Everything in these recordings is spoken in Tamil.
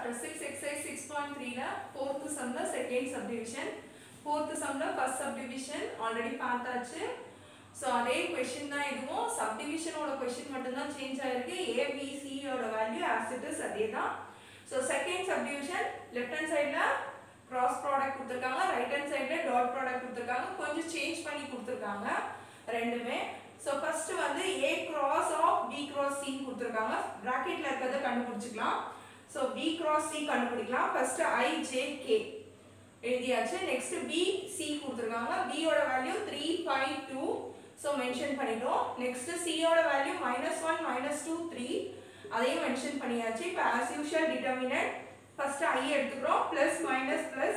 chapter six exercise six point த்ரீல ஃபோர்த்து சம்ல செகண்ட் சப்டிவிஷன் ஃபோர்த்து சம்ல ஃபர்ஸ்ட் சப்டிவிஷன் ஆல்ரெடி பார்த்தாச்சு ஸோ அதே கொஷின் தான் இதுவும் சப்டிவிஷனோட கொஷின் மட்டும்தான் சேஞ்ச் ஆயிருக்கு ஏபிசியோட வேல்யூ ஆசிட்டஸ் அதே தான் so second subdivision left hand சைடில் கிராஸ் ப்ராடக்ட் கொடுத்துருக்காங்க ரைட் ஹேண்ட் சைடில் டாட் ப்ராடக்ட் கொடுத்துருக்காங்க கொஞ்சம் சேஞ்ச் பண்ணி கொடுத்துருக்காங்க ரெண்டுமே ஸோ ஃபர்ஸ்ட் வந்து a cross of b cross c கொடுத்துருக்காங்க ப்ராக்கெட்ல இருக்கிறத கண்டுபிடிச்சிக்கலாம் ஸோ பி கிராஸ் சி கண்டுபிடிக்கலாம் ஃபர்ஸ்ட் ஐ ஜே கே எழுதியாச்சு நெக்ஸ்ட் பி சி கொடுத்துருக்காங்க பியோட value three five two so mention பண்ணிட்டோம் நெக்ஸ்ட் சியோட value minus one minus two three அதையும் மென்ஷன் பண்ணியாச்சு இப்போ as usual determinant first i எடுத்துக்கிறோம் ப்ளஸ் மைனஸ் ப்ளஸ்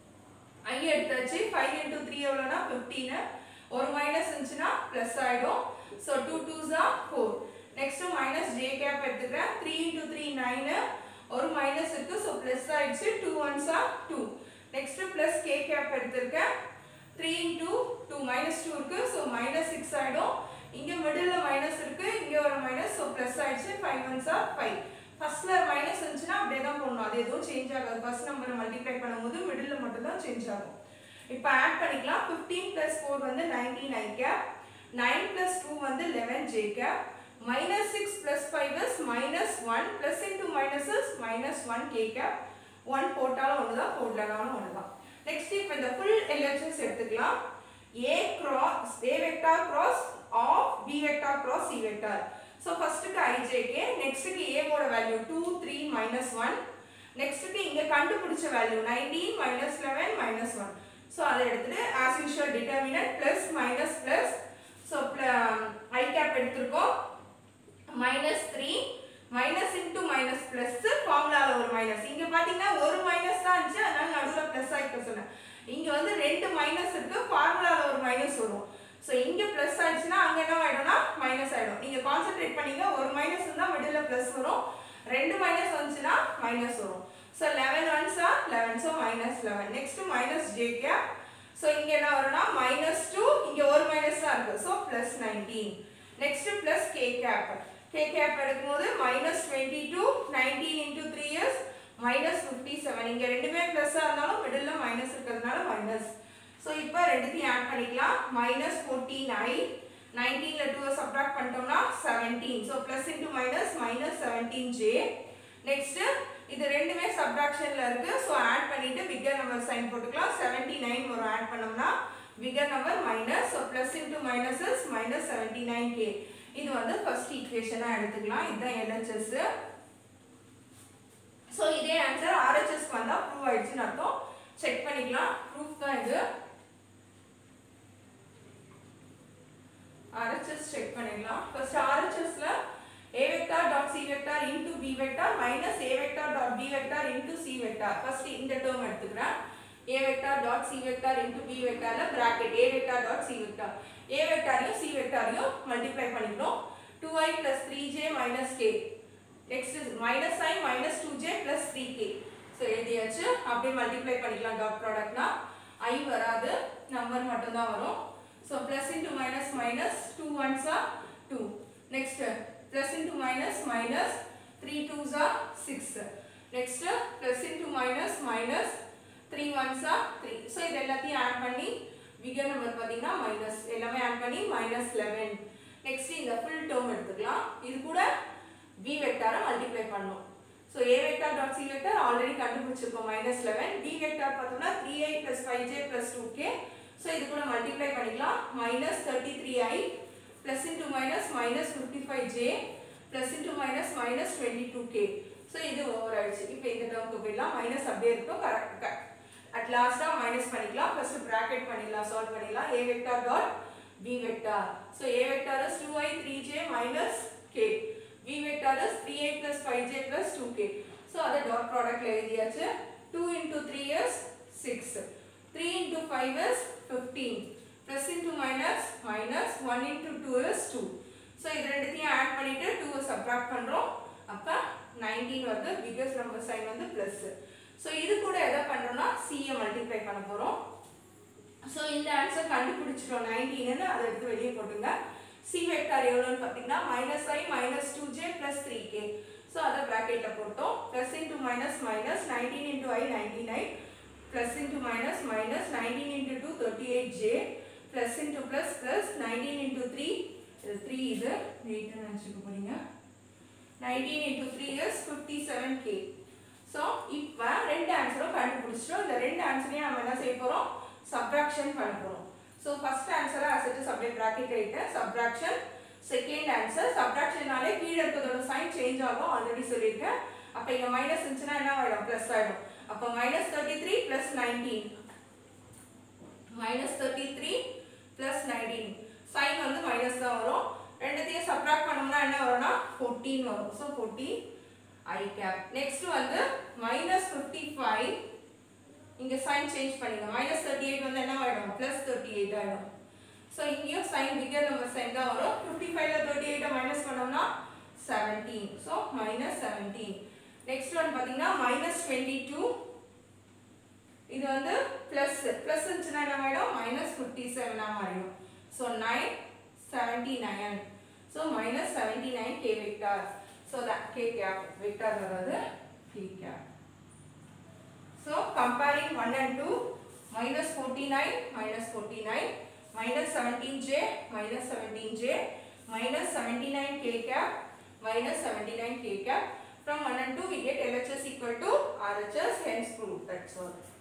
ஐ எடுத்தாச்சு ஃபைவ் இன்டூ த்ரீ எவ்வளோனா ஃபிஃப்டீனு ஒரு மைனஸ் இருந்துச்சுன்னா ப்ளஸ் ஆகிடும் ஸோ டூ டூஸா four next minus j cap எடுத்துக்கிறேன் த்ரீ இன்டூ த்ரீ நைனு ஒரு மைனஸ் இருக்கு ஸோ ப்ளஸ் ஆயிடுச்சு டூ ஒன்ஸா two next plus k cap எடுத்திருக்கேன் three into two minus two இருக்கு ஸோ மைனஸ் சிக்ஸ் ஆகிடும் இங்கே மிடில் மைனஸ் இருக்கு இங்கே ஒரு மைனஸ் ஸோ ப்ளஸ் ஆயிடுச்சு ஃபைவ் ஒன்ஸா ஃபைவ் ஃபர்ஸ்ட்ல மைனஸ் இருந்துச்சுன்னா அப்படியே தான் போடணும் அது எதுவும் சேஞ்ச் ஆகாது ஃபர்ஸ்ட் நம்பர் மல்டிப்ளை பண்ணும்போது மிடில் மட்டும் தான் சேஞ்ச் ஆகும் இப்போ ஆட் பண்ணிக்கலாம் ஃபிஃப்டீன் ப்ளஸ் ஃபோர் வந்து nineteen i cap nine plus two வந்து eleven j cap minus six plus five is minus one plus into minus is minus one k cap one போட்டாலும் ஒன்று தான் போடலனாலும் ஒன்று தான் நெக்ஸ்ட் இப்போ இந்த ஃபுல் எல்ஹெச்எஸ் எடுத்துக்கலாம் a cross a vector cross of b vector cross c vector so ஃபர்ஸ்ட்டுக்கு ஐஜேகே நெக்ஸ்ட்டுக்கு ஏவோட value two three minus one நெக்ஸ்ட்டுக்கு இங்கே கண்டுபிடிச்ச value nineteen minus eleven minus one so அதை எடுத்துட்டு as usual determinant plus minus plus so i cap எடுத்திருக்கோம் minus three minus into minus plus ஃபார்முலாவில் ஒரு மைனஸ் இங்கே பார்த்தீங்கன்னா ஒரு மைனஸ் தான் இருந்துச்சு அதனால நடுவில் ப்ளஸ் ஆகிக்க சொன்னேன் இங்கே வந்து ரெண்டு மைனஸ் இருக்கு ஃபார்முலாவில் ஒரு மைனஸ் வரும் ஸோ இங்கே ப்ளஸ் ஆயிடுச்சுன்னா அங்கே என்ன ஆகிடும்னா மைனஸ் ஆகிடும் நீங்கள் கான்சென்ட்ரேட் பண்ணீங்க ஒரு மைனஸ் இருந்தால் மிடில் ப்ளஸ் வரும் ரெண்டு மைனஸ் வந்துச்சுன்னா மைனஸ் வரும் ஸோ லெவன் ஒன்ஸா eleven so minus eleven next minus j cap so இங்கே என்ன வரும்னா மைனஸ் டூ இங்கே ஒரு மைனஸ் தான் இருக்குது so plus nineteen next plus k cap k cap எடுக்கும்போது minus twenty two nineteen into three years minus fifty seven இங்கே ரெண்டுமே ப்ளஸ்ஸாக இருந்தாலும் மிடில் மைனஸ் இருக்கிறதுனால மைனஸ் ஸோ இப்போ ரெண்டுத்தையும் ஆட் பண்ணிக்கலாம் மைனஸ் ஃபோர்டீன் ஐ நைன்டீனில் டூவை சப்ராக்ட் பண்ணிட்டோம்னா seventeen so plus into minus minus seventeen j next இது ரெண்டுமே சப்ராக்ஷனில் இருக்குது ஸோ ஆட் பண்ணிவிட்டு பிக்கர் நம்பர் சைன் போட்டுக்கலாம் செவன்ட்டி நைன் வரும் ஆட் பண்ணோம்னா bigger number minus so plus into minuses minus seventy nine k இது வந்து ஃபர்ஸ்ட் ஈக்குவேஷனாக எடுத்துக்கலாம் இதுதான் எல்ஹெச்எஸ் ஸோ இதே ஆன்சர் ஆர்ஹெச்எஸ்க்கு வந்தால் ப்ரூவ் ஆயிடுச்சுன்னு அர்த்தம் செக் பண்ணிக்கலாம் ப்ரூஃப் தான் இது ஆர்ஹெச்எஸ் செக் பண்ணிடலாம் ஃபர்ஸ்ட் ஆர்ஹெச்எஸ்ல a vector dot c vector into b vector minus a vector dot b vector into c vector first இந்த டேர்ம் எடுத்துக்கிறேன் a vector dot c vector into b vectorல bracket a vector dot c vector a vectorயும் c vectorயும் மல்டிப்ளை பண்ணிக்கிறோம் 2i plus 3j minus k next minus i minus 2j plus 3k so எழுதியாச்சு அப்படியே மல்டிப்ளை பண்ணிக்கலாம் டாட் ப்ராடக்ட்னா i வராது நம்பர் மட்டும் தான் வரும் so plus into minus minus two ஒன்ஸா two next plus into minus minus 3 twos are 6 next plus into minus minus 3 ones are 3 so இது எல்லாத்தையும் ஆட் பண்ணி பிகர் நம்பர் பார்த்தீங்கன்னா மைனஸ் எல்லாமே ஆட் பண்ணி மைனஸ் லெவன் நெக்ஸ்ட் இந்த ஃபுல் டேர்ம் எடுத்துக்கலாம் இது கூட பி வெக்டாரை மல்டிப்ளை பண்ணணும் so A vector dot C vector already கண்டுபிடிச்சிருக்கோம் மைனஸ் லெவன் பி வெக்டார் பார்த்தோம்னா three I plus five J plus two K so இது கூட மல்டிப்ளை பண்ணிக்கலாம் minus thirty three I plus into minus minus 55j plus into minus minus 22k so இது ஓவர் ஆயிடுச்சு இப்போ இந்த டேர்முக்கு போயிடலாம் மைனஸ் அப்படியே இருக்கும் கரெக்ட் அட் லாஸ்டா மைனஸ் பண்ணிக்கலாம் ஃபர்ஸ்ட் பிராக்கெட் பண்ணிடலாம் சால்வ் பண்ணிடலாம் a vector dot b vector so a vector is 2i 3j minus k b vector is 3i plus 5j plus 2k so அதை டாட் ப்ராடக்ட்ல எழுதியாச்சு 2 into 3 is 6 3 into 5 is 15 plus into minus minus 1 into 2 is 2 so இது ரெண்டுத்தையும் ஆட் பண்ணிட்டு 2 சப்ராக்ட் பண்றோம் அப்ப 19 வந்து பிகஸ்ட் நம்பர் சைன் வந்து பிளஸ் so இது கூட எதை பண்றோம்னா c ய மல்டிப்ளை பண்ண போறோம் so இந்த ஆன்சர் கண்டுபிடிச்சிட்டோம் 19 ன்னு அதை எடுத்து வெளியே போட்டுங்க c வெக்டார் எவ்வளவுன்னு பாத்தீங்கன்னா minus i minus 2j plus 3k so அதை bracketல போட்டோம் plus into minus minus 19 into i 99 plus into minus minus 19 into 2 38j plus into plus plus 19 into 3 இது 3 இது 8 நினச்சிக்க போறீங்க 19 into 3 is 57k ஸோ இப்போ ரெண்டு ஆன்சரும் கண்டுபிடிச்சிட்டோம் இந்த ரெண்டு ஆன்சரையும் நம்ம என்ன செய்ய போகிறோம் சப்ராக்ஷன் பண்ண போகிறோம் ஸோ ஃபர்ஸ்ட் ஆன்சரை அசட்டு subject bracket right subtraction second answer சப்ராக்ஷனாலே கீழே இருக்கிறதோட சைன் சேஞ்ச் ஆகும் ஆல்ரெடி சொல்லியிருக்கேன் அப்போ இங்கே மைனஸ் இருந்துச்சுன்னா என்ன ஆகிடும் ப்ளஸ் ஆகிடும் அப்போ minus thirty three plus nineteen minus thirty three plus nineteen sign வந்து மைனஸ் தான் வரும் ரெண்டுத்தையும் சப்ராக்ட் பண்ணோம்னா என்ன வரும்னா ஃபோர்டீன் வரும் so fourteen I cap next வந்து மைனஸ் ஃபிஃப்டி ஃபைவ் இங்கே சைன் சேஞ்ச் பண்ணிங்க மைனஸ் தேர்ட்டி எயிட் வந்து என்ன ஆகிடும் ப்ளஸ் தேர்ட்டி எயிட் ஆகிடும் ஸோ இங்கேயும் சைன் பிகர் நம்பர் சைன் தான் வரும் ஃபிஃப்டி ஃபைவ்ல தேர்ட்டி எயிட்டை மைனஸ் பண்ணோம்னா seventeen so minus seventeen next one பார்த்தீங்கன்னா மைனஸ் டுவெண்ட்டி டூ இது வந்து ப்ளஸ் ப்ளஸ் இருந்துச்சுன்னா என்ன ஆகிடும் மைனஸ் ஃபிஃப்டி செவனாக மாறிடும் so nine seventy nine so minus seventy nine K vector so the K cap vector வராது K cap so comparing one and two minus forty nine minus forty nine minus 17j minus 17j minus 79 k cap minus 79 k cap from 1 and 2 we get LHS equal to RHS hence proved that's all